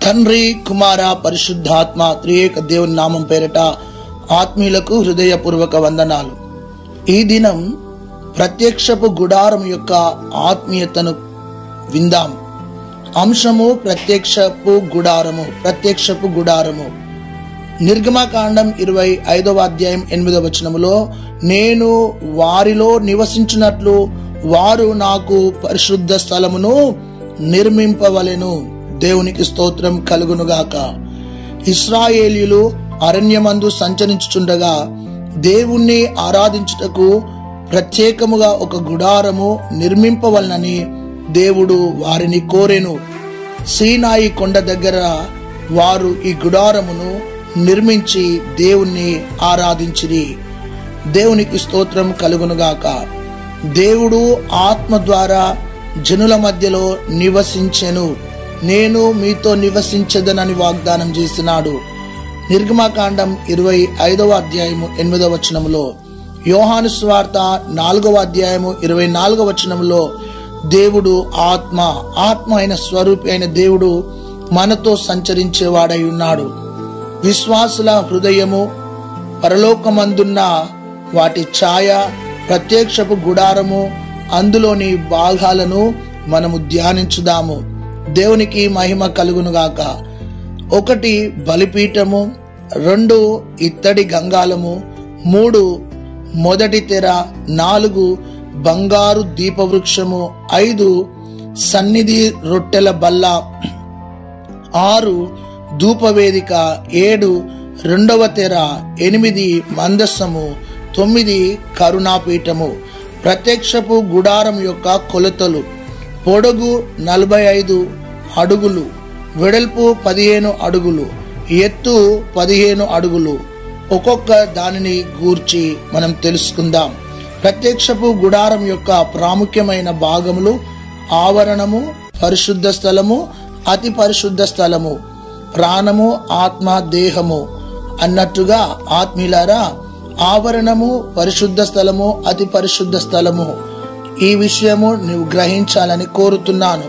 తండ్రి కుమార పరిశుద్ధాత్మ త్రియేక దేవుని నామం పేరిట ఆత్మీయులకు హృదయపూర్వక వందనాలు ఈ దినం ప్రత్యక్షపు గుడారం యొక్క ఆత్మీయతను విందాం అంశము ప్రత్యక్షపు గుడారము ప్రత్యక్షపు గుడారము నిర్గమకాండం ఇరవై ఐదవ అధ్యాయం ఎనిమిదవ వచనములో నేను వారిలో నివసించినట్లు వారు నాకు పరిశుద్ధ స్థలమును నిర్మింపవలెను దేవునికి స్తోత్రం కలుగునుగాక ఇస్రాయేలీలు అరణ్యమందు సంచరించుచుండగా దేవుణ్ణి ఆరాధించుటకు ప్రత్యేకముగా ఒక గుడారము నిర్మింపవలనని దేవుడు వారిని కోరెను సీనాయి కొండ దగ్గర వారు ఈ గుడారమును నిర్మించి దేవుణ్ణి ఆరాధించిరి దేవునికి స్తోత్రం కలుగునుగాక దేవుడు ఆత్మ ద్వారా జనుల మధ్యలో నివసించెను నేను మీతో నివసించదనని వాగ్దానం చేసినాడు నిర్గమకాండం ఇరవై ఐదవ అధ్యాయము ఎనిమిదవ వచనములో యోహాను స్వార్త నాలుగవ అధ్యాయము ఇరవై నాలుగవ వచనములో దేవుడు ఆత్మ ఆత్మ అయిన స్వరూపి అయిన దేవుడు మనతో సంచరించేవాడై ఉన్నాడు విశ్వాసుల హృదయము పరలోకమందున్న వాటి ఛాయ ప్రత్యక్షపు గుడారము అందులోని భాగాలను మనము ధ్యానించుదాము దేవునికి మహిమ కలుగునుగాక ఒకటి బలిపీఠము రెండు ఇత్తడి గంగాలము మూడు మొదటి తెర నాలుగు బంగారు దీపవృక్షము ఐదు సన్నిధి రొట్టెల బల్ల ఆరు ధూపవేదిక ఏడు రెండవ తెర ఎనిమిది మందస్సము తొమ్మిది కరుణాపీఠము ప్రత్యక్షపు గుడారం యొక్క కొలతలు పొడుగు నలభై ఐదు అడుగులు వెడల్పు పదిహేను అడుగులు ఎత్తు పదిహేను అడుగులు ఒక్కొక్క దానిని గూర్చి మనం తెలుసుకుందాం ప్రత్యక్షపు గుడారం యొక్క ప్రాముఖ్యమైన భాగములు ఆవరణము పరిశుద్ధ స్థలము అతి పరిశుద్ధ స్థలము ప్రాణము ఆత్మ దేహము అన్నట్టుగా ఆత్మీలారా ఆవరణము పరిశుద్ధ స్థలము అతి పరిశుద్ధ స్థలము ఈ విషయము నువ్వు గ్రహించాలని కోరుతున్నాను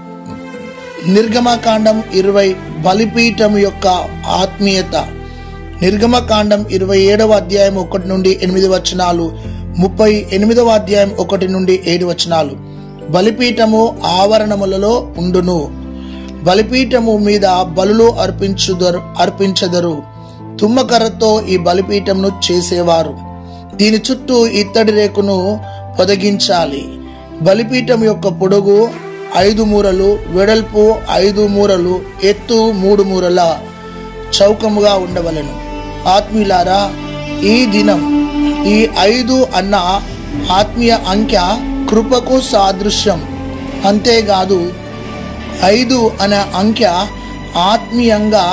నిర్గమకాండం ఇరవై బలిపీఠం యొక్క ఆత్మీయత నిర్గమకాండం ఇరవై ఏడవ అధ్యాయం ఒకటి నుండి ఎనిమిది వచనాలు ముప్పై ఎనిమిదవ అధ్యాయం ఒకటి నుండి ఏడు వచనాలు బలిపీఠము ఆవరణములలో ఉండును బలిపీఠము మీద బలులు అర్పించుదరు అర్పించదరు తుమ్మకర్రతో ఈ బలిపీఠంను చేసేవారు దీని చుట్టూ ఇత్తడి రేకును పొదగించాలి బలిపీఠం యొక్క పొడుగు ఐదు మూరలు వెడల్పు ఐదు మూరలు ఎత్తు మూడు మూరల చౌకముగా ఉండవలెను ఆత్మీయులారా ఈ దినం ఈ ఐదు అన్న ఆత్మీయ అంకె కృపకు సాదృశ్యం అంతేకాదు ఐదు అనే అంకె ఆత్మీయంగా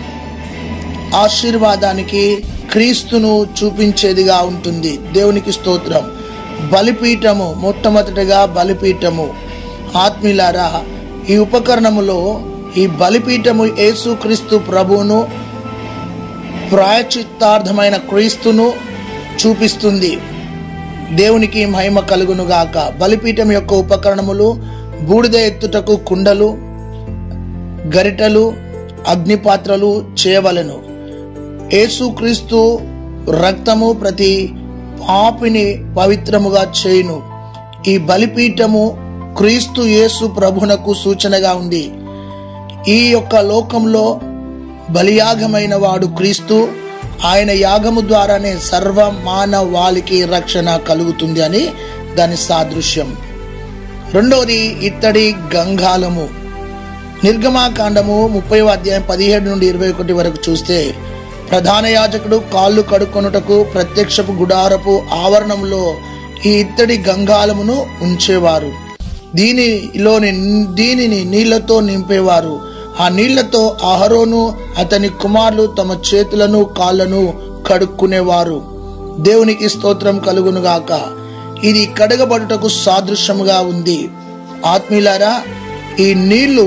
ఆశీర్వాదానికి క్రీస్తును చూపించేదిగా ఉంటుంది దేవునికి స్తోత్రం బలిపీఠము మొట్టమొదటిగా బలిపీఠము ఆత్మీయులారా ఈ ఉపకరణములో ఈ బలిపీఠము యేసుక్రీస్తు ప్రభువును ప్రాయచిత్తార్థమైన క్రీస్తును చూపిస్తుంది దేవునికి మహిమ కలుగునుగాక బలిపీఠం యొక్క ఉపకరణములు బూడిద ఎత్తుటకు కుండలు గరిటలు అగ్నిపాత్రలు చేయవలెను యేసుక్రీస్తు రక్తము ప్రతి పాపిని పవిత్రముగా చేయును ఈ బలిపీఠము క్రీస్తు యేసు ప్రభునకు సూచనగా ఉంది ఈ యొక్క లోకంలో బలియాగమైన వాడు క్రీస్తు ఆయన యాగము ద్వారానే సర్వ మానవాళికి రక్షణ కలుగుతుంది అని దాని సాదృశ్యం రెండవది ఇత్తడి గంగాలము నిర్గమాకాండము ముప్పై అధ్యాయం పదిహేడు నుండి ఇరవై ఒకటి వరకు చూస్తే ప్రధాన యాజకుడు కాళ్ళు కడుక్కొనుటకు ప్రత్యక్షపు గుడారపు ఆవరణంలో ఈ ఇత్తడి గంగాలమును ఉంచేవారు దీనిలోని దీనిని నీళ్లతో నింపేవారు ఆ నీళ్లతో అహరోను అతని కుమారులు తమ చేతులను కాళ్ళను కడుక్కునేవారు దేవునికి స్తోత్రం కలుగునుగాక ఇది కడగబడుటకు సాదృశ్యముగా ఉంది ఆత్మీయులారా ఈ నీళ్లు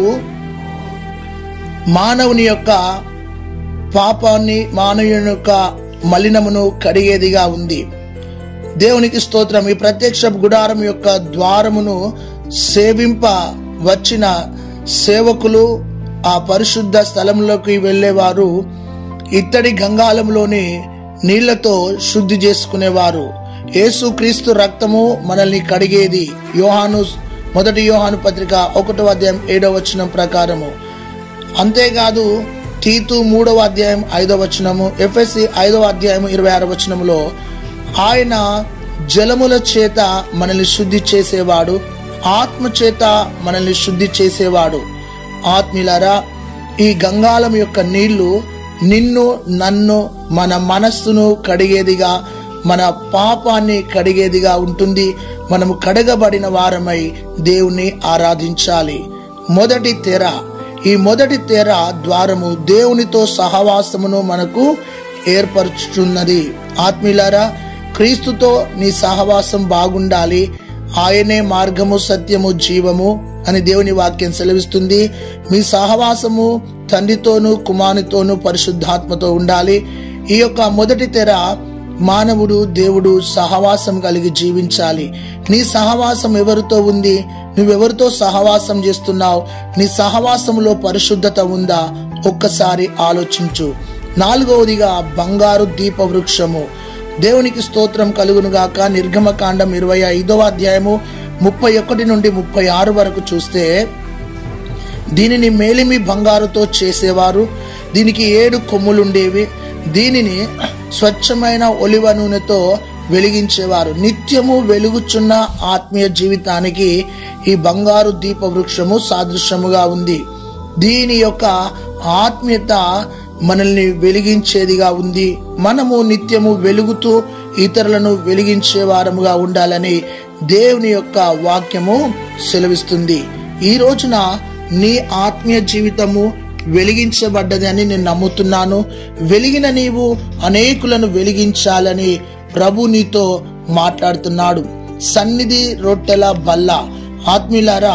మానవుని యొక్క పాపాన్ని మానవుని యొక్క మలినమును కడిగేదిగా ఉంది దేవునికి స్తోత్రం ఈ ప్రత్యక్ష గుడారం యొక్క ద్వారమును సేవింప వచ్చిన సేవకులు ఆ పరిశుద్ధ స్థలంలోకి వెళ్ళేవారు ఇత్తడి గంగాలంలోని నీళ్లతో శుద్ధి చేసుకునేవారు యేసుక్రీస్తు రక్తము మనల్ని కడిగేది యోహాను మొదటి యోహాను పత్రిక ఒకటో అధ్యాయం ఏడవ వచనం ప్రకారము అంతేకాదు తీతు మూడవ అధ్యాయం ఐదవ వచనము ఎఫ్ఎస్సి ఐదవ అధ్యాయం ఇరవై ఆరవ వచనములో ఆయన జలముల చేత మనల్ని శుద్ధి చేసేవాడు ఆత్మ చేత మనల్ని శుద్ధి చేసేవాడు ఆత్మీయులారా ఈ గంగాలం యొక్క నీళ్లు నిన్ను నన్ను మన మనస్సును కడిగేదిగా మన పాపాన్ని కడిగేదిగా ఉంటుంది మనము కడగబడిన వారమై దేవుణ్ణి ఆరాధించాలి మొదటి తెర ఈ మొదటి తెర ద్వారము దేవునితో సహవాసమును మనకు ఏర్పరుచుతున్నది ఆత్మీయులారా క్రీస్తుతో నీ సహవాసం బాగుండాలి ఆయనే మార్గము సత్యము జీవము అని దేవుని వాక్యం సెలవిస్తుంది మీ సహవాసము తండ్రితోనూ కుమారునితోనూ పరిశుద్ధాత్మతో ఉండాలి ఈ యొక్క మొదటి తెర మానవుడు దేవుడు సహవాసం కలిగి జీవించాలి నీ సహవాసం ఎవరితో ఉంది నువ్వెవరితో సహవాసం చేస్తున్నావు నీ సహవాసంలో పరిశుద్ధత ఉందా ఒక్కసారి ఆలోచించు నాలుగవదిగా బంగారు దీప వృక్షము దేవునికి స్తోత్రం కలుగునుగాక నిర్గమకాండం ఇరవై ఐదవ అధ్యాయము ముప్పై ఒకటి నుండి ముప్పై ఆరు వరకు చూస్తే దీనిని మేలిమి బంగారుతో చేసేవారు దీనికి ఏడు కొమ్ములుండేవి దీనిని స్వచ్ఛమైన ఒలివ నూనెతో వెలిగించేవారు నిత్యము వెలుగుచున్న ఆత్మీయ జీవితానికి ఈ బంగారు దీప వృక్షము సాదృశ్యముగా ఉంది దీని యొక్క ఆత్మీయత మనల్ని వెలిగించేదిగా ఉంది మనము నిత్యము వెలుగుతూ ఇతరులను వెలిగించే వారముగా ఉండాలని దేవుని యొక్క వాక్యము సెలవిస్తుంది ఈ రోజున నీ ఆత్మీయ జీవితము వెలిగించబడ్డది అని నేను నమ్ముతున్నాను వెలిగిన నీవు అనేకులను వెలిగించాలని ప్రభు నీతో మాట్లాడుతున్నాడు సన్నిధి రొట్టెల బల్ల ఆత్మీయులారా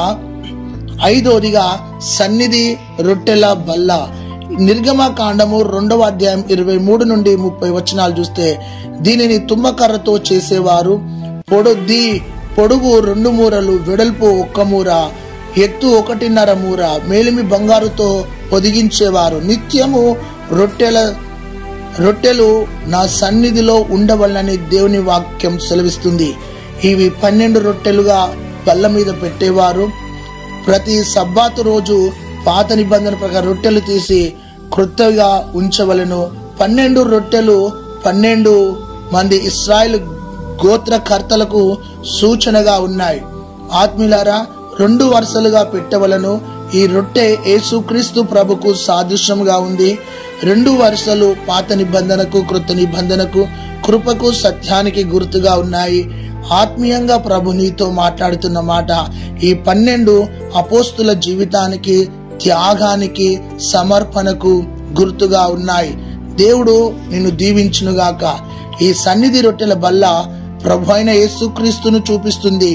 ఐదోదిగా సన్నిధి రొట్టెల బల్ల నిర్గమ కాండము రెండవ అధ్యాయం ఇరవై మూడు నుండి ముప్పై వచనాలు చూస్తే దీనిని తుమ్మకర్రతో చేసేవారు పొడుద్ది పొడుగు రెండు మూరలు వెడల్పు ఒక్క మూర ఎత్తు ఒకటిన్నర మూర మేలిమి బంగారుతో పొదిగించేవారు నిత్యము రొట్టెల రొట్టెలు నా సన్నిధిలో ఉండవలనని దేవుని వాక్యం సెలవిస్తుంది ఇవి పన్నెండు రొట్టెలుగా బల్ల మీద పెట్టేవారు ప్రతి సబ్బాతు రోజు పాత నిబంధన ప్రకారం రొట్టెలు తీసి క్రొత్తగా ఉంచవలను పన్నెండు రొట్టెలు పన్నెండు మంది ఇస్రాయల్ గోత్రకర్తలకు సూచనగా ఉన్నాయి ఆత్మీయులారా రెండు వరుసలుగా పెట్టవలను ఈ రొట్టె యేసుక్రీస్తు ప్రభుకు సాదృశ్యంగా ఉంది రెండు వరుసలు పాత నిబంధనకు కృత నిబంధనకు కృపకు సత్యానికి గుర్తుగా ఉన్నాయి ఆత్మీయంగా ప్రభు నీతో మాట్లాడుతున్న మాట ఈ పన్నెండు అపోస్తుల జీవితానికి త్యాగానికి సమర్పణకు గుర్తుగా ఉన్నాయి దేవుడు నిన్ను దీవించునుగాక ఈ సన్నిధి రొట్టెల బల్ల ప్రభు అయిన యేసుక్రీస్తును చూపిస్తుంది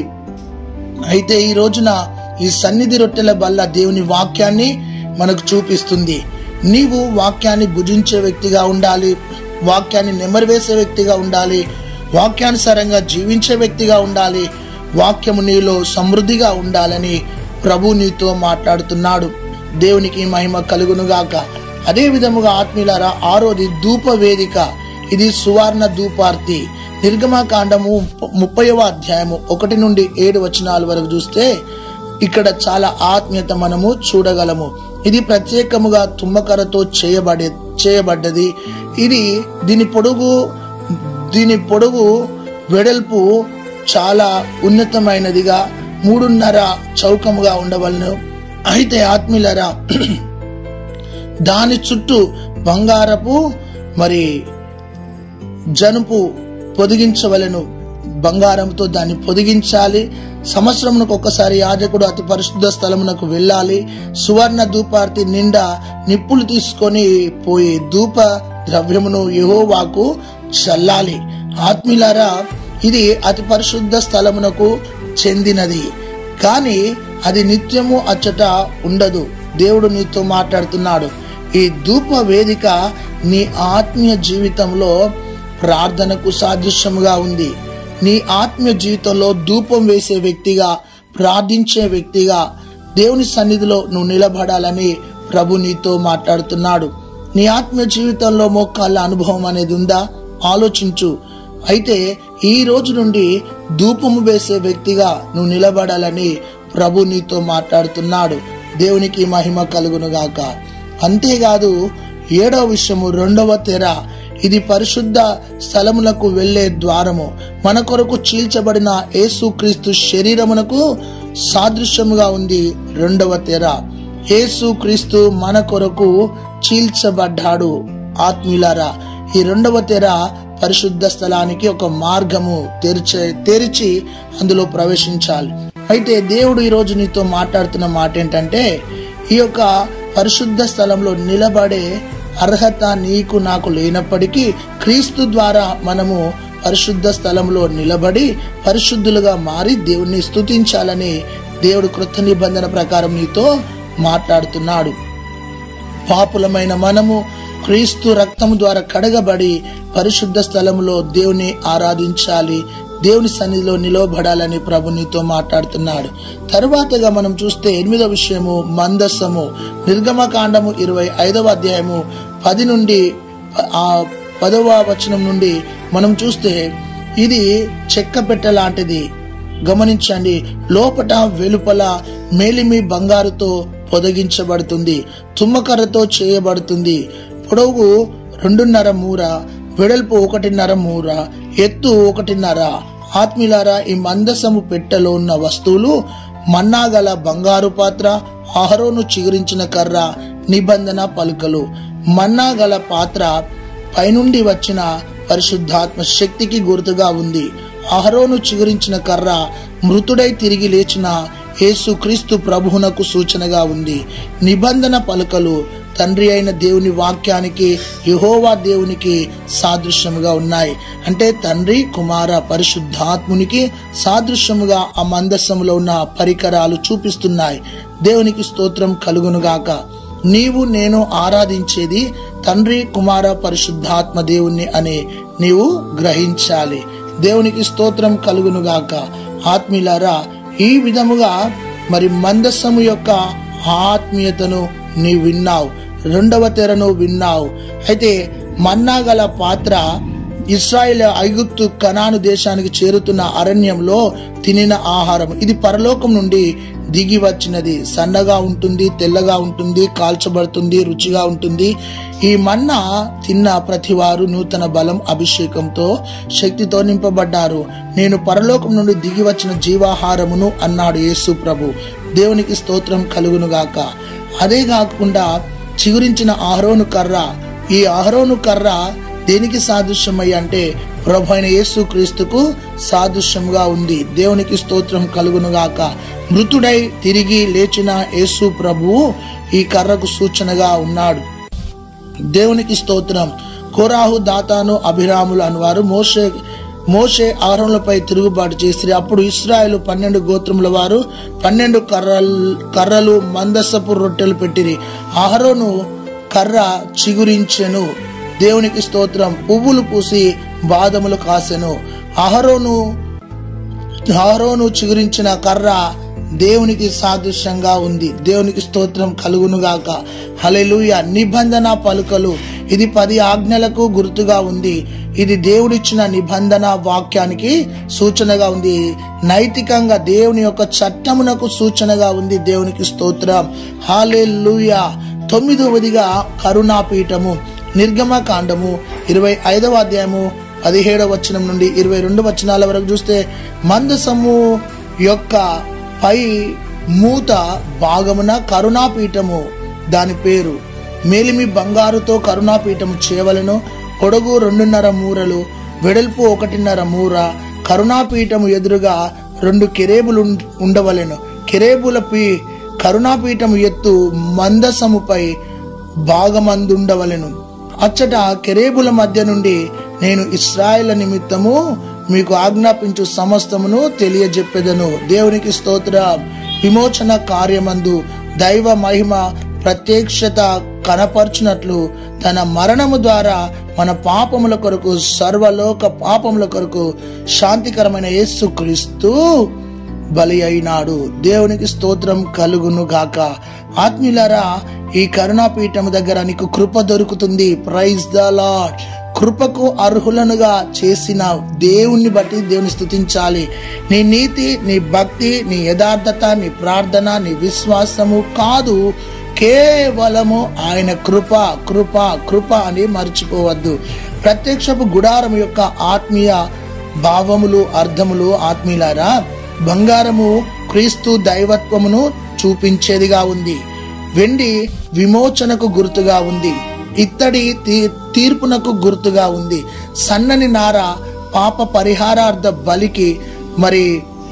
అయితే ఈ రోజున ఈ సన్నిధి రొట్టెల బల్ల దేవుని వాక్యాన్ని మనకు చూపిస్తుంది నీవు వాక్యాన్ని భుజించే వ్యక్తిగా ఉండాలి వాక్యాన్ని నెమరువేసే వ్యక్తిగా ఉండాలి వాక్యానుసారంగా జీవించే వ్యక్తిగా ఉండాలి వాక్యము నీలో సమృద్ధిగా ఉండాలని ప్రభు నీతో మాట్లాడుతున్నాడు దేవునికి మహిమ కలుగునుగాక అదే విధముగా ఆత్మీయులారా ఆరోది ధూప వేదిక ఇది సువర్ణ ధూపార్తి నిర్గమకాండము ముప్పైవ అధ్యాయము ఒకటి నుండి ఏడు వచనాల వరకు చూస్తే ఇక్కడ చాలా ఆత్మీయత మనము చూడగలము ఇది ప్రత్యేకముగా తుమ్మకరతో చేయబడే చేయబడ్డది ఇది దీని పొడుగు దీని పొడుగు వెడల్పు చాలా ఉన్నతమైనదిగా మూడున్నర చౌకముగా ఉండవలను అయితే ఆత్మీయులరా దాని చుట్టూ బంగారపు మరి జనుపు పొదిగించవలను బంగారంతో దాన్ని పొదిగించాలి సంవత్సరమునకు ఒక్కసారి యాజకుడు అతి పరిశుద్ధ స్థలమునకు వెళ్ళాలి సువర్ణ ధూపార్తి నిండా నిప్పులు తీసుకొని పోయి ధూప ద్రవ్యమును యెహోవాకు చల్లాలి ఆత్మీయులారా ఇది అతి పరిశుద్ధ స్థలమునకు చెందినది కానీ అది నిత్యము అచ్చట ఉండదు దేవుడు నీతో మాట్లాడుతున్నాడు ఈ ధూప వేదిక నీ ఆత్మీయ జీవితంలో ప్రార్థనకు సాదృశ్యముగా ఉంది నీ ఆత్మీయ జీవితంలో ధూపం వేసే వ్యక్తిగా ప్రార్థించే వ్యక్తిగా దేవుని సన్నిధిలో నువ్వు నిలబడాలని ప్రభు నీతో మాట్లాడుతున్నాడు నీ ఆత్మీయ జీవితంలో మోకాళ్ళ అనుభవం అనేది ఉందా ఆలోచించు అయితే ఈ రోజు నుండి ధూపము వేసే వ్యక్తిగా నువ్వు నిలబడాలని ప్రభు నీతో మాట్లాడుతున్నాడు దేవునికి మహిమ కలుగును గాక అంతేకాదు ఏడవ విషయము రెండవ తెర ఇది పరిశుద్ధ స్థలములకు వెళ్ళే ద్వారము మన కొరకు చీల్చబడిన యేసుక్రీస్తు శరీరమునకు సాదృశ్యముగా ఉంది రెండవ తెర యేసుక్రీస్తు మన కొరకు చీల్చబడ్డాడు ఆత్మీయులారా ఈ రెండవ తెర పరిశుద్ధ స్థలానికి ఒక మార్గము తెరిచే తెరిచి అందులో ప్రవేశించాలి అయితే దేవుడు ఈరోజు నీతో మాట్లాడుతున్న మాట ఏంటంటే ఈ యొక్క పరిశుద్ధ స్థలంలో నిలబడే అర్హత నీకు నాకు లేనప్పటికీ క్రీస్తు ద్వారా మనము పరిశుద్ధ స్థలంలో నిలబడి పరిశుద్ధులుగా మారి దేవుణ్ణి స్తుతించాలని దేవుడు కృత నిబంధన ప్రకారం నీతో మాట్లాడుతున్నాడు పాపులమైన మనము క్రీస్తు రక్తము ద్వారా కడగబడి పరిశుద్ధ స్థలములో దేవుని ఆరాధించాలి దేవుని సన్నిధిలో నిలవబడాలని ప్రభు నీతో మాట్లాడుతున్నాడు తరువాతగా మనం చూస్తే ఎనిమిదో విషయము మందస్సము నిర్గమకాండము ఇరవై ఐదవ అధ్యాయము పది నుండి ఆ పదవ వచనం నుండి మనం చూస్తే ఇది చెక్క పెట్ట లాంటిది గమనించండి లోపట వెలుపల మేలిమి బంగారుతో పొదగించబడుతుంది తుమ్మకర్రతో చేయబడుతుంది పొడవు రెండున్నర మూర వెడల్పు ఒకటిన్నర మూర ఎత్తు ఒకటిన్నర ఆత్మీయులారా ఈ మందసము పెట్టెలో ఉన్న వస్తువులు మన్నాగల బంగారు పాత్ర ఆహరోను చిగురించిన కర్ర నిబంధన పలుకలు మన్నాగల పాత్ర పైనుండి వచ్చిన పరిశుద్ధాత్మ శక్తికి గుర్తుగా ఉంది అహరోను చిగురించిన కర్ర మృతుడై తిరిగి లేచిన యేసు క్రీస్తు ప్రభువునకు సూచనగా ఉంది నిబంధన పలుకలు తండ్రి అయిన దేవుని వాక్యానికి యహోవా దేవునికి సాదృశ్యముగా ఉన్నాయి అంటే తండ్రి కుమార పరిశుద్ధాత్మునికి సాదృశ్యముగా ఆ మందస్సములో ఉన్న పరికరాలు చూపిస్తున్నాయి దేవునికి స్తోత్రం కలుగునుగాక నీవు నేను ఆరాధించేది తండ్రి కుమార పరిశుద్ధాత్మ దేవుణ్ణి అని నీవు గ్రహించాలి దేవునికి స్తోత్రం కలుగునుగాక ఆత్మీయులారా ఈ విధముగా మరి మందస్సము యొక్క ఆత్మీయతను నీ విన్నావు రెండవ తెరను విన్నావు అయితే మన్నాగల పాత్ర ఇస్రాయేల్ ఐగుప్తు కనాను దేశానికి చేరుతున్న అరణ్యంలో తినిన ఆహారం ఇది పరలోకం నుండి దిగి వచ్చినది సన్నగా ఉంటుంది తెల్లగా ఉంటుంది కాల్చబడుతుంది రుచిగా ఉంటుంది ఈ మన్నా తిన్న ప్రతివారు నూతన బలం అభిషేకంతో శక్తితో నింపబడ్డారు నేను పరలోకం నుండి దిగి వచ్చిన జీవాహారమును అన్నాడు యేసు ప్రభు దేవునికి స్తోత్రం కలుగునుగాక అదే కాకుండా చిగురించిన ఆహరోను కర్ర ఈ ఆహరోను కర్ర దేనికి సాదృశ్యమై అంటే ప్రభు అయిన యేసు క్రీస్తుకు సాదృశ్యంగా ఉంది దేవునికి స్తోత్రం కలుగునుగాక మృతుడై తిరిగి లేచిన యేసు ప్రభువు ఈ కర్రకు సూచనగా ఉన్నాడు దేవునికి స్తోత్రం కోరాహు దాతాను అభిరాములు అనువారు మోషే మోషే ఆహారంలపై తిరుగుబాటు చేసి అప్పుడు ఇస్రాయేల్ పన్నెండు గోత్రముల వారు పన్నెండు కర్రలు కర్రలు మందసపు రొట్టెలు పెట్టిరి ఆహరోను కర్ర చిగురించెను దేవునికి స్తోత్రం పువ్వులు పూసి బాదములు కాసెను అహరోను అహరోను చిగురించిన కర్ర దేవునికి సాదృశ్యంగా ఉంది దేవునికి స్తోత్రం కలుగునుగాక హలెలుయ నిబంధన పలుకలు ఇది పది ఆజ్ఞలకు గుర్తుగా ఉంది ఇది దేవుడిచ్చిన నిబంధన వాక్యానికి సూచనగా ఉంది నైతికంగా దేవుని యొక్క చట్టమునకు సూచనగా ఉంది దేవునికి స్తోత్రం హాలెలుయ తొమ్మిదవదిగా కరుణాపీఠము నిర్గమ కాండము ఇరవై ఐదవ అధ్యాయము పదిహేడవ వచనం నుండి ఇరవై రెండు వచనాల వరకు చూస్తే మందసము యొక్క పై మూత భాగమున కరుణాపీఠము దాని పేరు మేలిమి బంగారుతో కరుణాపీఠము చేయవలను పొడగు రెండున్నర మూరలు వెడల్పు ఒకటిన్నర మూర కరుణాపీఠము ఎదురుగా రెండు కెరేబులు ఉం- ఉండవలెను కెరేబులపై కరుణాపీఠము ఎత్తు మందసముపై భాగమందుండవలెను అచ్చట కెరేబుల మధ్య నుండి నేను ఇస్రాయేల్ నిమిత్తము మీకు ఆజ్ఞాపించు సమస్తమును తెలియజెప్పెదను దేవునికి స్తోత్ర విమోచన కార్యమందు దైవ మహిమ ప్రత్యక్షత కనపర్చినట్లు తన మరణము ద్వారా మన పాపముల కొరకు సర్వలోక పాపముల కొరకు శాంతికరమైన యేసు క్రీస్తు బలి అయినాడు దేవునికి స్తోత్రం కలుగును గాక ఆత్మీయులారా ఈ కరుణాపీఠం దగ్గర నీకు కృప దొరుకుతుంది ప్రైజ్ ద లాడ్ కృపకు అర్హులనుగా చేసిన దేవుణ్ణి బట్టి దేవుని స్థుతించాలి నీ నీతి నీ భక్తి నీ యథార్థత నీ ప్రార్థన నీ విశ్వాసము కాదు కేవలము ఆయన కృప కృప కృప అని మర్చిపోవద్దు ప్రత్యక్షపు గుడారం యొక్క ఆత్మీయ భావములు అర్థములు ఆత్మీయులారా బంగారము క్రీస్తు దైవత్వమును చూపించేదిగా ఉంది వెండి విమోచనకు గుర్తుగా ఉంది ఇత్తడి తీ- తీర్పునకు గుర్తుగా ఉంది సన్నని నార పాప పరిహారార్థ బలికి మరి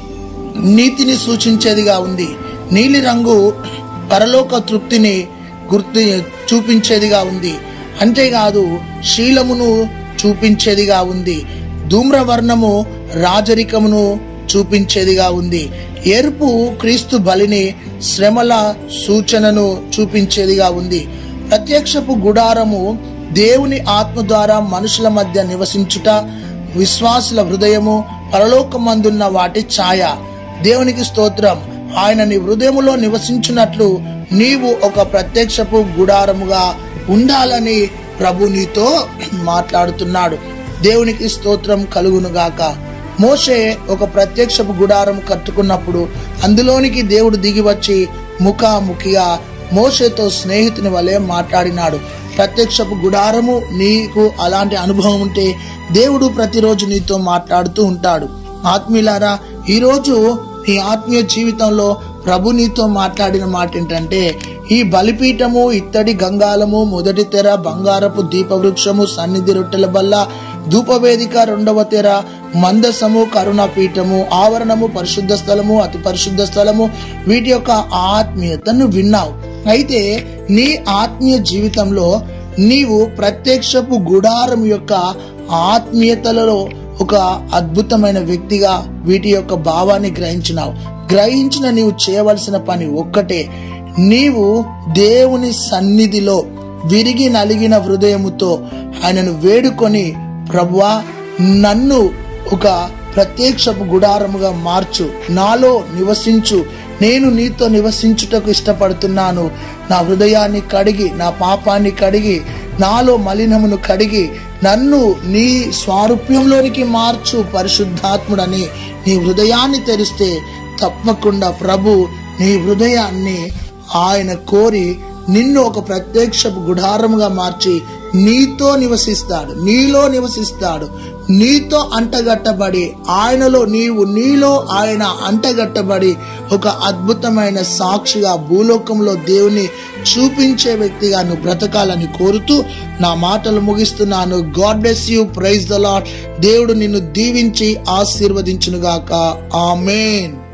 నీతిని సూచించేదిగా ఉంది నీలి రంగు పరలోక తృప్తిని గుర్తు చూపించేదిగా ఉంది అంతేకాదు శీలమును చూపించేదిగా ఉంది ధూమ్రవర్ణము రాజరికమును చూపించేదిగా ఉంది ఎరుపు క్రీస్తు బలిని శ్రమల సూచనను చూపించేదిగా ఉంది ప్రత్యక్షపు గుడారము దేవుని ఆత్మ ద్వారా మనుషుల మధ్య నివసించుట విశ్వాసుల హృదయము పరలోకమందున్న వాటి ఛాయ దేవునికి స్తోత్రం ఆయన నీ హృదయములో నివసించున్నట్లు నీవు ఒక ప్రత్యక్షపు గుడారముగా ఉండాలని ప్రభు నీతో మాట్లాడుతున్నాడు దేవునికి స్తోత్రం కలుగునుగాక మోషే ఒక ప్రత్యక్షపు గుడారం కట్టుకున్నప్పుడు అందులోనికి దేవుడు దిగి వచ్చి ముఖాముఖిగా మోషేతో స్నేహితుని వలె మాట్లాడినాడు ప్రత్యక్షపు గుడారము నీకు అలాంటి అనుభవం ఉంటే దేవుడు ప్రతిరోజు నీతో మాట్లాడుతూ ఉంటాడు ఆత్మీయులారా ఈరోజు నీ ఆత్మీయ జీవితంలో ప్రభు నీతో మాట్లాడిన మాట ఏంటంటే ఈ బలిపీఠము ఇత్తడి గంగాలము మొదటి తెర బంగారపు దీపవృక్షము సన్నిధి రొట్టెల బల్ల ధూపవేదిక రెండవ తెర మందసము కరుణాపీఠము ఆవరణము పరిశుద్ధ స్థలము అతి పరిశుద్ధ స్థలము వీటి యొక్క ఆత్మీయతను విన్నావు అయితే నీ ఆత్మీయ జీవితంలో నీవు ప్రత్యక్షపు గుడారం యొక్క ఆత్మీయతలలో ఒక అద్భుతమైన వ్యక్తిగా వీటి యొక్క భావాన్ని గ్రహించినావు గ్రహించిన నీవు చేయవలసిన పని ఒక్కటే నీవు దేవుని సన్నిధిలో విరిగి నలిగిన హృదయముతో ఆయనను వేడుకొని ప్రభువా నన్ను ఒక ప్రత్యక్షపు గుడారముగా మార్చు నాలో నివసించు నేను నీతో నివసించుటకు ఇష్టపడుతున్నాను నా హృదయాన్ని కడిగి నా పాపాన్ని కడిగి నాలో మలినమును కడిగి నన్ను నీ స్వారూప్యంలోనికి మార్చు పరిశుద్ధాత్ముడని నీ హృదయాన్ని తెరిస్తే తప్పకుండా ప్రభు నీ హృదయాన్ని ఆయన కోరి నిన్ను ఒక ప్రత్యక్షపు గుడారముగా మార్చి నీతో నివసిస్తాడు నీలో నివసిస్తాడు నీతో అంటగట్టబడి ఆయనలో నీవు నీలో ఆయన అంటగట్టబడి ఒక అద్భుతమైన సాక్షిగా భూలోకంలో దేవుని చూపించే వ్యక్తిగా నువ్వు బ్రతకాలని కోరుతూ నా మాటలు ముగిస్తున్నాను God bless you praise the Lord దేవుడు నిన్ను దీవించి ఆశీర్వదించునుగాక ఆమెన్